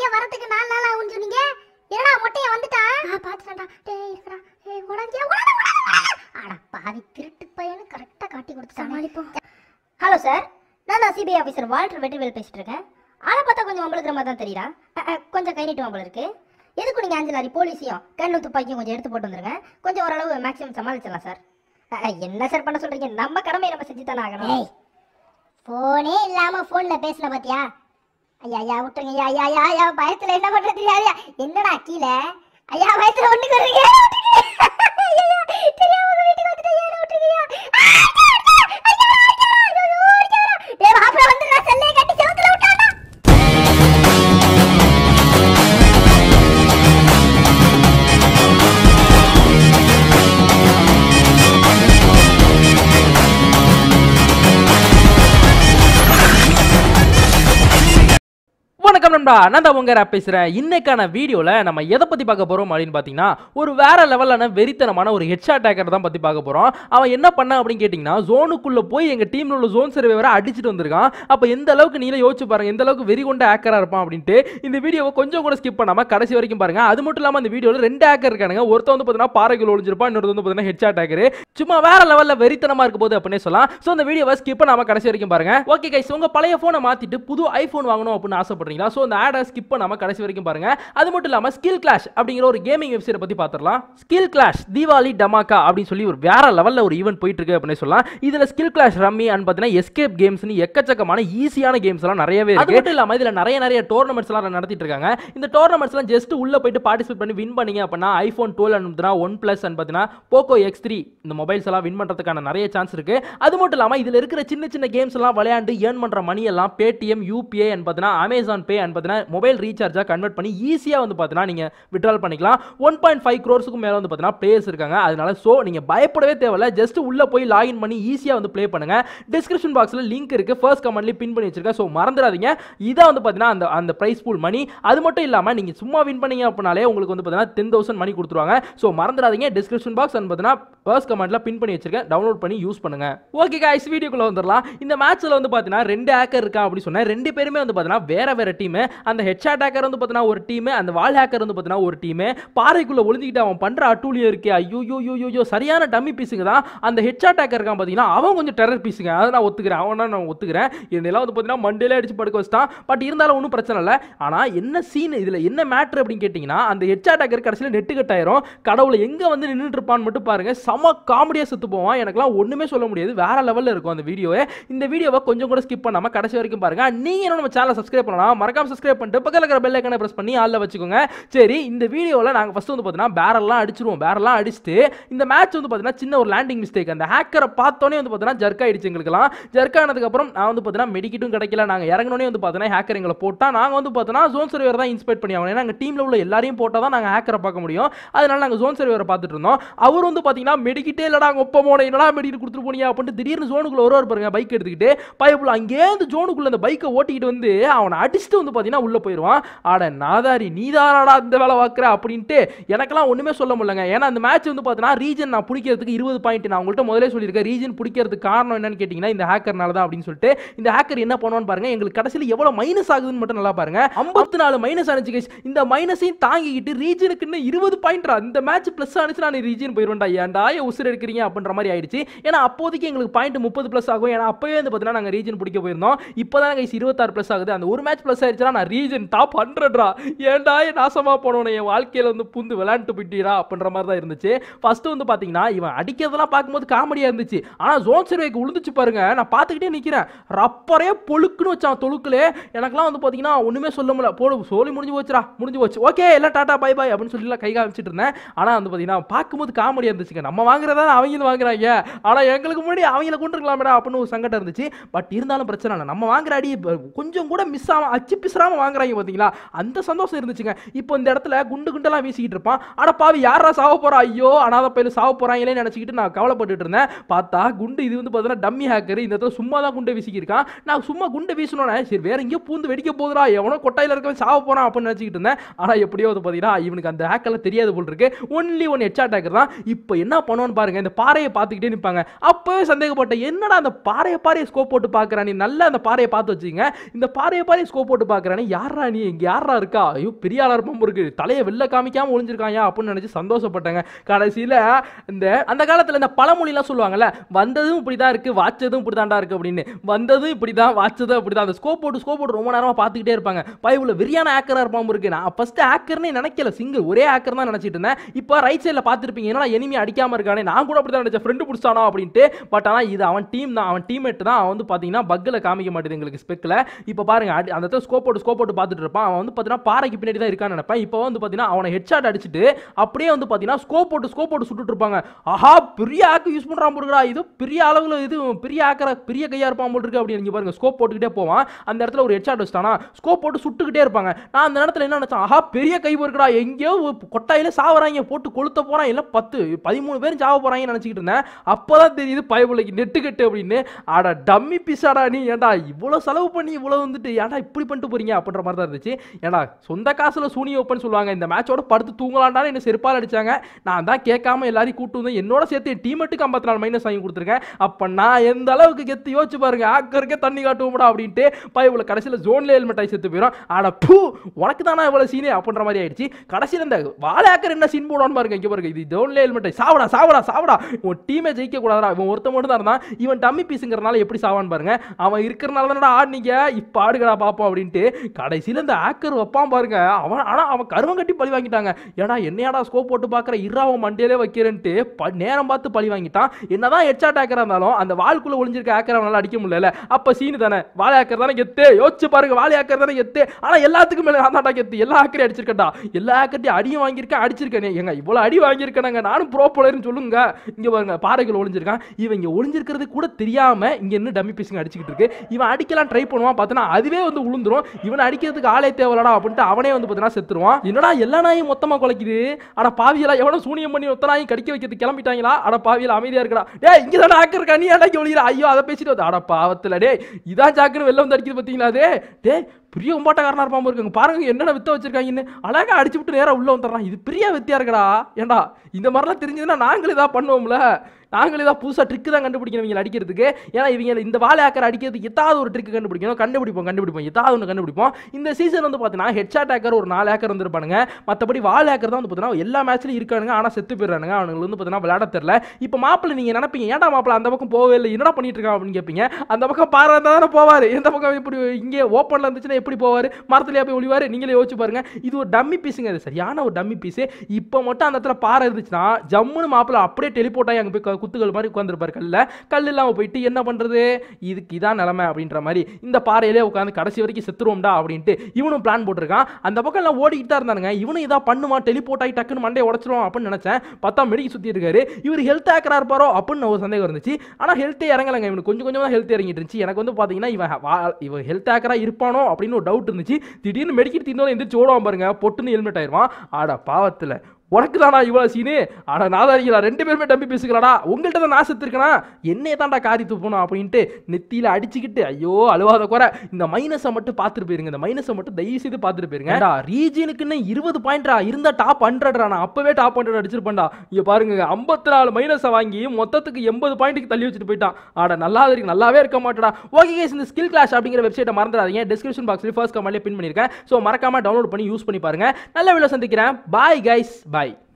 வரதுக்கு நாலு நாள் ஆகும்னு சொன்னீங்க என்னடா மொட்டைய வந்துட்டான் ஆ பாத்துட்டா டேய் இருக்கடா ஏய் உடஞ்சே அட பாவி திருட்டு பையனு கரெக்டா காட்டி கொடுத்து சமாளிப்போம் ஹலோ சார் நான் தான் சிபிஐ ஆஃபீஸர் வால்டர் வெற்றிவேல் பேசிட்டு இருக்கேன் ஆளை பார்த்தா கொஞ்சம் உங்களுக்கு மாதிரி தான் தெரியுறா அஹ், அஹ், கொஞ்சம் கை நீட்டு போல இருக்கு எதுக்கு நீங்க அஞ்சு லாரி போலீஸையும் கண்ணு துப்பாக்கியும் கொஞ்சம் எடுத்து போட்டு வந்துருங்க கொஞ்சம் ஓரளவு மேக்ஸிமம் சமாளிச்சிடலாம் சார் அஹ், அஹ், என்ன சார் பண்ண சொல்றீங்க நம்ம கடமையை நம்ம செஞ்சு தானே ஆகணும் போனே இல்லாம போன்ல பேசல பாத்தியா ஐயா ஐயா விட்டுருங்க ஐயா ஐயா ஐயா ஐயா பயத்துல என்ன பண்றது ஐயா என்னடா கீழே ஐயா பயத்துல ஒண்ணு கருங்க தெரியாம வீட்டுக்கு வந்துட்டு ஐயா விட்டுருங்க ஐயா மாப்பிள்ள வந்து நான் செல்லையை கட்டி செவுத்துல விட்டானா வணக்கம் நண்பா நான் தான் உங்க ரேப் பேசுறேன் இன்னைக்கான வீடியோல நம்ம எதை பத்தி பார்க்க போறோம் அப்படின்னு பாத்தீங்கன்னா ஒரு வேற லெவலான வெறித்தனமான ஒரு ஹெட்ஷா அட்டாக்கர் தான் பத்தி பார்க்க போறோம் அவன் என்ன பண்ண அப்படின்னு கேட்டீங்கன்னா ஜோனுக்குள்ள போய் எங்க டீம்ல உள்ள ஜோன் சர்வேவரை அடிச்சிட்டு வந்திருக்கான் அப்ப எந்த அளவுக்கு நீல யோசிச்சு பாருங்க எந்த அளவுக்கு வெறி கொண்ட ஹேக்கரா இருப்பான் அப்படின்ட்டு இந்த வீடியோவை கொஞ்சம் கூட ஸ்கிப் பண்ணாம கடைசி வரைக்கும் பாருங்க அது மட்டும் இல்லாம இந்த வீடியோல ரெண்டு ஹேக்கர் இருக்கானுங்க ஒருத்தன் வந்து பாத்தீங்கன்னா பாறைக்குள்ள ஒளிஞ்சிருப்பான் இன்னொரு வந்து பாத்தீங்கன்னா ஹெட்ஷா அட்டாக்கர் சும்மா வேற லெவல்ல வெறித்தனமா இருக்க போது அப்படின்னே சொல்லலாம் சோ இந்த வீடியோவை ஸ்கிப் பண்ணாம கடைசி வரைக்கும் பாருங்க ஓகே கைஸ் உங்க பழைய போனை மாத்திட்டு புது ஐபோன் வாங்கணும் அப்படின்னு ஆசைப்படுறீங்களா சோ இந்த ஆடை ஸ்கிப் பண்ணாம கடைசி வரைக்கும் பாருங்க அது மட்டும் இல்லாம ஸ்கில் கிளாஷ் அப்படிங்கிற ஒரு கேமிங் வெப்சைட் பத்தி பாத்திரலாம் ஸ்கில் கிளாஷ் தீபாவளி டமாக்கா அப்படின்னு சொல்லி ஒரு வேற லெவல்ல ஒரு ஈவென்ட் போயிட்டு இருக்கு அப்படின்னு சொல்லலாம் இதுல ஸ்கில் கிளாஷ் ரம்மி அண்ட் பாத்தீங்கன்னா எஸ்கேப் கேம்ஸ்னு எக்கச்சக்கமான ஈஸியான கேம்ஸ் எல்லாம் நிறையவே இருக்கு அது மட்டும் இல்லாம இதுல நிறைய நிறைய டோர்னமெண்ட்ஸ் எல்லாம் நடத்திட்டு இருக்காங்க இந்த டோர்னமெண்ட்ஸ் எல்லாம் ஜஸ்ட் உள்ள போயிட்டு பார்ட்டிசிபேட் பண்ணி வின் பண்ணீங்க அப்படின்னா iPhone twelve and OnePlus and பாத்தீங்கன்னா போக்கோ எக்ஸ் த்ரீ இந்த மொபைல்ஸ் எல்லாம் வின் பண்றதுக்கான நிறைய சான்ஸ் இருக்கு அது மட்டும் இல்லாம இதுல இருக்கிற சின்ன சின்ன கேம்ஸ் எல்லாம் விளையாண்டு ஏர்ன் பண்ற மணி எல்லாம் பேடிஎம் யூபிஐ அண்ட் பாத்தீங்கன்னா அமேசான் பே அண்ட் பாத்தீங்கன்னா மொபைல் ரீசார்ஜா கன்வெர்ட் பண்ணி ஈஸியா வந்து பாத்தீங்கன்னா நீங்க விட்ரால் பண்ணிக்கலாம் ஒன் பாயிண்ட் ஃபைவ் க்ரோர்ஸுக்கு மேல வந்து பாத்தீங்கன்னா பிளேயர்ஸ் இருக்காங்க அதனால சோ நீங்க பயப்படவே தேவையில்ல ஜஸ்ட் உள்ள போய் லாகின் பண்ணி ஈஸியா வந்து ப்ளே பண்ணுங்க டிஸ்கிரிப்ஷன் பாக்ஸ்ல லிங்க் இருக்கு ஃபர்ஸ்ட் கமெண்ட்லி பின் பண்ணி வச்சிருக்கேன் ஸோ மறந்துடாதீங்க இதான் வந்து பாத்தீங்கன்னா அந்த அந்த பிரைஸ் பூல் மணி அது மட்டும் இல்லாம நீங்க சும்மா வின் பண்ணீங்க அப்படின்னாலே உங்களுக்கு வந்து பாத்தீங்கன்னா டென் தௌசண்ட் மணி கொடுத்துருவாங்க ஸோ மறந்துடாதீங்க டிஸ்கிரிப்ஷன் பாக்ஸ் அண்ட் பாத்தீங்கன்னா ஃபர்ஸ்ட் கமெண்ட்ல பின் பண்ணி வச்சிருக்கேன் டவுன்லோட் பண்ணி யூஸ் பண்ணுங்க ஓகே guys வீடியோக்குள்ள வந்துடலாம் இந்த மேட்ச்ல வந்து பாத்தீங்கன்னா ரெண்டு ஹேக்கர் இருக்கா அப்படி சொன்னேன் ரெண்டு பேருமே வந்து பாத்தீங்கன்னா வேற வேற டீம் அந்த ஹெட்ஷாட் ஹேக்கர் வந்து பாத்தீங்கன்னா ஒரு டீம் அந்த வால் ஹேக்கர் வந்து பாத்தீங்கன்னா ஒரு டீம் பாறைக்குள்ள ஒளிஞ்சிக்கிட்டு அவன் பண்ற அட்டூழியம் இருக்கே ஐயோ யோ யோ யோ சரியான டம்மி பீஸுங்க தான் அந்த ஹெட்ஷாட் ஹேக்கர் இருக்கான் பாத்தீங்கன்னா அவன் கொஞ்சம் டெரர் பீஸுங்க அதை நான் ஒத்துக்கிறேன் அவனா நான் ஒத்துக்கிறேன் இதெல்லாம் வந்து பாத்தீங்கன்னா மண்டேல அடிச்சு படுக்க வச்சிட்டான் பட் இருந்தாலும் ஒன்றும் பிரச்சனை இல்லை ஆனா என்ன சீன் இதுல என்ன மேட்ரு அப்படின்னு கேட்டீங்கன்னா அந்த ஹெட்ஷாட் ஹேக்கர் கடைசியில் நெட்டு கட் ஆயிரும் கடவுளை எங்க வந்து நின்றுட்டு இருப்பான்னு மட்டும் பாருங்க செம காமெடியா செத்து போவான் எனக்குலாம் ஒண்ணுமே சொல்ல முடியாது வேற லெவல்ல இருக்கும் அந்த வீடியோவை இந்த வீடியோவை கொஞ்சம் கூட ஸ்கிப் பண்ணாம கடைசி வரைக்கும் பாருங்க நீங்க என்ன நம்ம சேனலை சப்ஸ்கிரைப் பண்ணலாம் மறக்காம சப்ஸ்கிரைப் பண்ணிட்டு பக்கத்துல இருக்கிற பெல் ஐக்கனை பிரஸ் பண்ணி ஆல்ல வச்சுக்கோங்க சரி இந்த வீடியோவில் நாங்கள் ஃபர்ஸ்ட் வந்து பார்த்தீங்கன்னா பேரெல்லாம் அடிச்சிருவோம் பேரெல்லாம் அடிச்சுட்டு இந்த மேட்ச் வந்து பார்த்தீங்கன்னா சின்ன ஒரு லேண்டிங் மிஸ்டேக் அந்த ஹேக்கரை பார்த்தோன்னே வந்து பார்த்தீங்கன்னா ஜர்க் ஆயிடுச்சு எங்களுக்குலாம் ஜர்க் ஆனதுக்கப்புறம் நான் வந்து பார்த்தீங்கன்னா மெடிக்கிட்டும் கிடைக்கல நாங்கள் இறங்கினோடனே வந்து பார்த்தீங்கன்னா ஹேக்கர் எங்களை போட்டால் நாங்கள் வந்து பார்த்தோன்னா ஜோன் சர்வர் தான் இன்ஸ்பெக்ட் பண்ணி ஆகணும் ஏன்னா எங்கள் டீமில் உள்ள எல்லாரையும் போட்டால் தான் நாங்கள் ஹேக்கரை பார்க்க முடியும் அதனால நாங்கள் ஜோன் சர்வரை பார்த்துட்டு இருந்தோம் அவர் வந்து பார்த்தீங்கன்னா மெடிக்கிட்டே இல்லடா அங்கே ஒப்ப போன என்னடா மெடிக்கிட்டு கொடுத்துட்டு போனியா அப்படின்ட்டு திடீர்னு ஜோனுக்குள்ள வருவார் பாருங்க பைக் எடுத்துக்கிட்டு பயப்புல அங்கேருந்து ஜோனுக்குள்ள அந்த பைக்கை ஓட்டிக்கிட்டு வந்து அவனை அடிச்சுட்டு வந்து பார்த்தீங்கன்னா உள்ள போயிடுவான் ஆட நாதாரி நீதானடா இந்த வேலை பார்க்குற அப்படின்ட்டு எனக்கெல்லாம் ஒன்றுமே சொல்ல முடியலங்க ஏன்னா அந்த மேட்ச் வந்து பார்த்தீங்கன்னா ரீஜன் நான் பிடிக்கிறதுக்கு இருபது பாயிண்ட் நான் உங்கள்கிட்ட முதலே சொல்லியிருக்கேன் ரீஜன் பிடிக்கிறதுக்கு காரணம் என்னன்னு கேட்டிங்கன்னா இந்த ஹேக்கர்னால தான் அப்படின்னு சொல்லிட்டு இந்த ஹேக்கர் என்ன பண்ணுவான்னு பாருங்க எங்களுக்கு கடைசியில் எவ்வளோ மைனஸ் ஆகுதுன்னு மட்டும் நல்லா பாருங்க ஐம்பத்தி நாலு மைனஸ் ஆனிச்சு guys. இந்த மைனஸையும் தாங்கிக்கிட்டு ரீஜனுக்கு இன்னும் இருபது பாயிண்ட்ரா இந்த மேட்ச் ப்ளஸ் ஆனிச்சு நான் ரீஜன் போயிடுவேன்டா ஏன்டா ஏன் உசுர் எடுக்கிறீங்க அப்படின்ற மாதிரி ஆயிடுச்சு ஏன்னா அப்போதைக்கு எங்களுக்கு பாயிண்ட் முப்பது ப்ளஸ் ஆகும் ஏன்னா அப்பவே வந்து பார்த்தீங்கன்னா நாங்கள் ரீஜன் பிடிக்க போயிருந்தோம் இப்போ தான் கைஸ் இருபத்தாறு ப்ளஸ் ஆகுது அந்த ஒரு மேட்ச் ப்ளஸ் ஆயிடுச்சுன்னா நான் ரீஜன் டாப் ஹண்ட்ரட்ரா ஏன்டா என் நாசமா போனவன என் வாழ்க்கையில வந்து புந்து விளையாண்டு போயிட்டீரா அப்படின்ற மாதிரி தான் இருந்துச்சு ஃபர்ஸ்ட் வந்து பாத்தீங்கன்னா இவன் அடிக்கிறதெல்லாம் பார்க்கும்போது காமெடியா இருந்துச்சு ஆனா ஜோன் சர்வேக்கு விழுந்துச்சு பாருங்க நான் பார்த்துக்கிட்டே நிக்கிறேன் ரப்பரே பொழுக்குன்னு வச்சான் தொழுக்குலே எனக்கெல்லாம் வந்து பாத்தீங்கன்னா ஒண்ணுமே சொல்ல முடியல போடு சோலி முடிஞ்சு போச்சுடா முடிஞ்சு போச்சு ஓகே எல்லாம் டாடா பை பை அப்படின்னு சொல்லி எல்லாம் கை காமிச்சிட்டு இருந்தேன் ஆனா வந்து பாத்தீங்கன்னா பார்க்கும்போது காமெடியா இருந்துச்சுங்க நம்ம வாங்குறதா அவங்களும் வாங்குறாங்க ஆனா எங்களுக்கு முன்னாடி அவங்கள கொண்டு இருக்கலாமேடா அப்படின்னு ஒரு சங்கடம் இருந்துச்சு பட் இருந்தாலும் பிரச்சனை இல்லை நம்ம வாங்குற அடி இப்ப கொஞ்சம் கூட மிஸ் ஆகாம அச்சு பிசுறாம வாங்குறாங்க பாத்தீங்களா அந்த சந்தோஷம் இருந்துச்சுங்க இப்போ இந்த இடத்துல குண்டு குண்டெல்லாம் வீசிக்கிட்டு இருப்பான் அட பாவி யாரா சாவ போறா ஐயோ அனாத பயில சாவ போறாங்களே நினைச்சுக்கிட்டு நான் கவலைப்பட்டுட்டு இருந்தேன் பார்த்தா குண்டு இது வந்து பார்த்தீங்கன்னா டம்மி ஹேக்கர் இந்த இடத்துல சும்மா தான் குண்டை வீசிக்கிருக்கான் நான் சும்மா குண்டை வீசணும்னே சரி வேற எங்கேயோ பூந்து வெடிக்க போதுடா எவனோ கொட்டாயில இருக்கவன் சாவ போறான் அப்படின்னு நினைச்சிக்கிட்டு இருந்தேன் ஆனா எப்படியோ வந்து பாத்தீங்கன்னா இவனுக்கு அந்த ஹேக்கெல்லாம் தெரியாது போல் இருக்கு ஒன்லி ஒன் ஹெட்ஷாட் ஹேக்கர் தான் இப்போ என்ன பண்ணுவான்னு பாருங்க இந்த பாறையை பார்த்துக்கிட்டே நிற்பாங்க அப்பவே சந்தேகப்பட்டேன் என்னடா அந்த பாறையை பாறையை ஸ்கோப் போட்டு பார்க்கறான் நீ நல்லா அந்த பாறையை பார்த்து வச்சுங்க இந்த பாறையை பாறையை ஸ்கோப் போட்டு பார்க்க பார்க்குறானே யாரா நீ இங்கே யாரா இருக்கா ஐயோ பெரிய ஆளா இருப்பான் இருக்கு தலையை வெளில காமிக்காம ஒளிஞ்சிருக்காயா அப்படின்னு நினச்சி சந்தோஷப்பட்டாங்க கடைசியில் இந்த அந்த காலத்தில் இந்த பழமொழிலாம் சொல்லுவாங்கல்ல வந்ததும் இப்படி தான் இருக்குது வாச்சதும் இப்படி தான்டா இருக்குது அப்படின்னு வந்ததும் இப்படி தான் வாச்சதும் இப்படி தான் அந்த ஸ்கோப் போட்டு ஸ்கோப் போட்டு ரொம்ப நேரமாக பார்த்துக்கிட்டே இருப்பாங்க பைபிள் வெறியான ஆக்கராக இருப்பான் இருக்கு நான் ஃபஸ்ட்டு ஆக்கர்னே நினைக்கல சிங்கிள் ஒரே ஆக்கர் தான் நினச்சிட்டு இருந்தேன் இப்போ ரைட் சைடில் பார்த்துருப்பீங்க என்னடா எனிமி அடிக்காமல் இருக்கானே நான் கூட அப்படி தான் நினச்சேன் ஃப்ரெண்டு பிடிச்சானா அப்படின்ட்டு பட் ஆனால் இது அவன் டீம் தான் அவன் டீம்மேட் தான் அவன் வந்து பார்த்தீங்கன்னா பக்கில் காமிக்க மாட்டேது எங்களுக்கு ஸ்பெக்கில் இப்போ பாருங்க அடி அந்த இடத்துல ஸ்கோப் போட்டு ஸ்கோப் போட்டு பார்த்துட்டு இருப்பான் அவன் வந்து பார்த்தீங்கன்னா பாறைக்கு பின்னாடி தான் இருக்கான்னு நினைப்பேன் இப்போ வந்து பார்த்தீங்கன்னா அவனை ஹெட்ஷாட் அடிச்சுட்டு அப்படியே வந்து பார்த்தீங்கன்னா ஸ்கோப் போட்டு ஸ்கோப் போட்டு சுட்டுட்டு இருப்பாங்க ஆஹா பெரிய ஆக்கு யூஸ் பண்ணுறான் போடுறா இது பெரிய அளவில் இது பெரிய ஆக்கிற பெரிய கையாக இருப்பான் போல் இருக்கு அப்படின்னு இங்க பாருங்க ஸ்கோப் போட்டுக்கிட்டே போவான் அந்த இடத்துல ஒரு ஹெட்ஷாட் வச்சுட்டானா ஸ்கோப் போட்டு சுட்டுக்கிட்டே இருப்பாங்க நான் அந்த இடத்துல என்ன நினச்சேன் ஆஹா பெரிய கை இருக்குடா எங்கேயோ ஒரு கொட்டாயில சாவறாங்க போட்டு கொளுத்த போறான் இல்லை பத்து பதிமூணு பேரும் சாவ போறாங்கன்னு நினச்சிக்கிட்டு இருந்தேன் அப்போதான் தெரியுது பயபிள்ளைக்கு நெட்டு கட்டு அப்படின்னு ஆட டம்மி பிசாடா நீ ஏன்டா இவ்வளோ செலவு பண்ணி இவ்வளோ வந்துட்டு ஏன்டா இப்படி பண்ணிட்டு போறீங்க அப்படின்ற மாதிரி தான் இருந்துச்சு ஏன்டா சொந்த காசுல சூனி ஓப்பன் சொல்லுவாங்க இந்த மேட்சோட படுத்து தூங்கலாண்டான்னு என்ன செருப்பால் அடிச்சாங்க நான் தான் கேட்காம எல்லாரையும் கூட்டு வந்து என்னோட சேர்த்து என் டீமெட்டுக்கு ஐம்பத்தி நாலு மைனஸ் வாங்கி கொடுத்துருக்கேன் அப்போ நான் எந்த அளவுக்கு கெத்து யோசிச்சு பாருங்க ஆக்கருக்கே தண்ணி காட்டுவோம்டா அப்படின்ட்டு பயபுல கடைசியில் ஜோன்ல ஹெல்மெட் ஆகி செத்து போயிடும் ஆட பூ உனக்கு தானே இவ்வளோ சீனே அப்படின்ற மாதிரி ஆயிடுச்சு கடைசியில் இந்த வாழாக்கர் என்ன சீன் போடுவான்னு பாருங்க இங்கே பாருங்க இது ஜோன்ல ஹெல்மெட் சாவடா சாவடா சாவடா உன் டீமே ஜெயிக்க கூடாதா இவன் ஒருத்த மட்டும் தான் இருந்தான் இவன் டம்மி பீஸுங்கிறனால எப்படி சாவான்னு பாருங்க அவன் இருக்கிறனால தானடா ஆடுனீங்க இப்போ ஆடுகடா பார்ப்போம் அப்படின்ட்டு கடைசியில் இந்த ஆக்கர் வைப்பான் பாருங்க அவன் ஆனால் அவன் கருவம் கட்டி பழி வாங்கிட்டாங்க ஏடா என்னையாடா ஸ்கோப் போட்டு பார்க்குற இராவன் மண்டியிலே வைக்கிறேன்ட்டு ப நேரம் பார்த்து பழி வாங்கிட்டான் என்னதான் ஹெட்ஷாட் ஆக்கரா இருந்தாலும் அந்த வால்குள்ள ஒளிஞ்சிருக்க ஆக்கர் அவனால அடிக்க முடியல அப்போ சீனு தானே வாழை ஆக்கர் தானே கெத்து யோசிச்சு பாருங்க வாழை ஆக்கர் தானே கெத்து ஆனால் எல்லாத்துக்கும் மேலே நான் தான்டா கெத்து எல்லா ஆக்கரையும் அடிச்சிருக்கேன்டா எல்லா ஆக்கர்ட்டையும் அடியும் வாங்கியிருக்கேன் அடிச்சிருக்கேனே எங்க இவ்வளோ அடி வாங்கியிருக்கேனாங்க நானும் ப்ரோ போலர்னு சொல்லுங்க இங்க பாருங்க பாறைகள் ஒளிஞ்சிருக்கான் இவன் இங்க ஒளிஞ்சிருக்கிறது கூட தெரியாம இங்க என்ன டம்மி பீஸுங்க அடிச்சுக்கிட்டு இருக்கு இவன் அடிக்கலாம் ட்ரை பண்ணுவான் பார்த்தனா அதுவே வந்து உளுந்துரும் இவன் அடிக்கிறதுக்கு ஆளே தேவையில்லடா அப்படின்ட்டு அவனே வந்து பார்த்தீங்கன்னா செத்துருவான் என்னடா எல்லா நாயும் மொத்தமா குலைக்குது அட பாவியலா எவனோ சூனியம் பண்ணி ஒத்த நாயும் கடிக்க வைக்கிறது கிளம்பிட்டாங்களா அட பாவியல அமைதியா இருக்கடா டேய் இங்க தானே ஆக்கர் இருக்கா நீ அடக்கி ஒளியிற ஐயோ அதை பேசிட்டு வந்து அட பாவத்துல டேய் இதான் சாக்குன்னு வெளில வந்து அடிக்குது பார்த்தீங்களா அது டேய் பெரிய உம்பாட்டக்காரனா இருப்பாம இருக்காங்க பாருங்க என்னென்ன வித்த வச்சிருக்காங்கன்னு அழகா அடிச்சு விட்டு நேரா உள்ள வந்துடுறான் இது பெரிய வித்தியா இருக்கடா ஏண்டா இந்த மாதிரிலாம் தெரிஞ்சதுன்னா நாங்களே தான் பண்ணுவோம்ல நாங்களே தான் புதுசாக ட்ரிக்கு தான் கண்டுபிடிக்கணும் இவங்க அடிக்கிறதுக்கு ஏன்னா இவங்க இந்த வாழை ஆக்கர் அடிக்கிறதுக்கு ஏதாவது ஒரு ட்ரிக் கண்டுபிடிக்கணும் கண்டுபிடிப்போம் கண்டுபிடிப்போம் ஏதாவது ஒன்று கண்டுபிடிப்போம் இந்த சீசன் வந்து பார்த்தீங்கன்னா ஹெட்ஷாட் ஆக்கர் ஒரு நாலு ஆக்கர் வந்துருப்பானுங்க மற்றபடி வாழை ஆக்கர் தான் வந்து பார்த்தீங்கன்னா எல்லா மேட்ச்லையும் இருக்கானுங்க ஆனால் செத்து போயிடுறானுங்க அவனுங்களுக்கு வந்து பார்த்தீங்கன்னா விளையாட தெரியல இப்போ மாப்பிள்ளை நீங்கள் நினைப்பீங்க ஏன்டா மாப்பிள்ளை அந்த பக்கம் போகவே இல்லை என்னடா பண்ணிட்டு இருக்கான் அப்படின்னு கேட்பீங்க அந்த பக்கம் பாரு இருந்தால் தானே போவார் எந்த பக்கம் இப்படி இங்கே ஓப்பனில் இருந்துச்சுன்னா எப்படி போவார் மரத்துலேயே போய் ஒளிவார் நீங்களே யோசிச்சு பாருங்க இது ஒரு டம்மி பீஸுங்க இது சரியான ஒரு டம்மி பீஸு இப்போ மட்டும் அந்த இடத்துல பாறை இருந்துச்சுன்னா ஜம்முன்னு மாப்பிள்ளை அப்படியே டெலிபோர்ட் ஆகி அங்கே போய் க- குத்துகள் மாதிரி உட்காந்துருப்பாரு கல்லில் கல் இல்லாமல் போயிட்டு என்ன பண்ணுறது இதுக்கு இதான் நிலமை அப்படின்ற மாதிரி இந்த பாறையிலே உட்காந்து கடைசி வரைக்கும் செத்துருவோம்டா அப்படின்ட்டு இவனும் பிளான் போட்டிருக்கான் அந்த பக்கம் எல்லாம் ஓடிக்கிட்டு தான் இருந்தானுங்க இவனும் இதாக பண்ணுவான் டெலிபோர்ட் ஆகி டக்குன்னு மண்டையை உடச்சிரும் அப்படின்னு நினச்சேன் பார்த்தா மெடிக்கு சுற்றி இருக்காரு இவர் ஹெல்த் ஆக்கரா இருப்பாரோ அப்படின்னு ஒரு சந்தேகம் இருந்துச்சு ஆனால் ஹெல்த்தே இறங்கலைங்க இவனுக்கு கொஞ்சம் கொஞ்சமாக ஹெல்த் இறங்கிட்டு இருந்துச்சு எனக்கு வந்து பார்த்தீங்கன்னா இவன் வா- இவன் ஹெல்த் ஆக்கரா இருப்பானோ அப்படின்னு ஒரு டவுட் இருந்துச்சு திடீர்னு மெடிக்கிட்டு தின்னு எந்திரிச்சு ஓடுவான் பாருங்க பொட்டுன்னு ஹெல்மெட் ஆயிடுவான் ஆடா பாவத்தில் உனக்கு தானா இவ்வளோ சீனு ஆடா நாதாரிகளா ரெண்டு பேருமே டம்பி பேசுகிறாடா உங்கள்கிட்ட தான் நான் செத்துருக்கனா என்னைய தான்டா காரி துப்பணும் அப்படின்ட்டு நெத்தியில் அடிச்சுக்கிட்டு ஐயோ அழுவாத குறை இந்த மைனஸை மட்டும் பார்த்துட்டு போயிருங்க இந்த மைனஸை மட்டும் தயவு செய்து பார்த்துட்டு போயிருங்க ஏன்டா ரீஜனுக்குன்னு இருபது பாயிண்ட்ரா இருந்தா டாப் ஹண்ட்ரட்ரா நான் அப்பவே டாப் ஹண்ட்ரட் அடிச்சிருப்பேன்டா இங்க பாருங்க ஐம்பத்தி நாலு மைனஸை வாங்கி மொத்தத்துக்கு எண்பது பாயிண்ட்டுக்கு தள்ளி வச்சுட்டு போயிட்டான் ஆடா நல்லா இருக்கு நல்லாவே இருக்க மாட்டடா ஓகே கேஸ் இந்த ஸ்கில் கிளாஸ் அப்படிங்கிற வெப்சைட்டை மறந்துடாதீங்க டிஸ்கிரிப்ஷன் பாக்ஸ்ல ஃபர்ஸ்ட் கமெண்ட்லேயே பின் பண்ணியிருக்கேன் ஸோ மறக்காம டவுன்லோட் பண்ணி யூஸ் பண்ணி பாருங்க நல்ல வீடியோ சந்திக்கிறேன் பாய் கைஸ் பாய்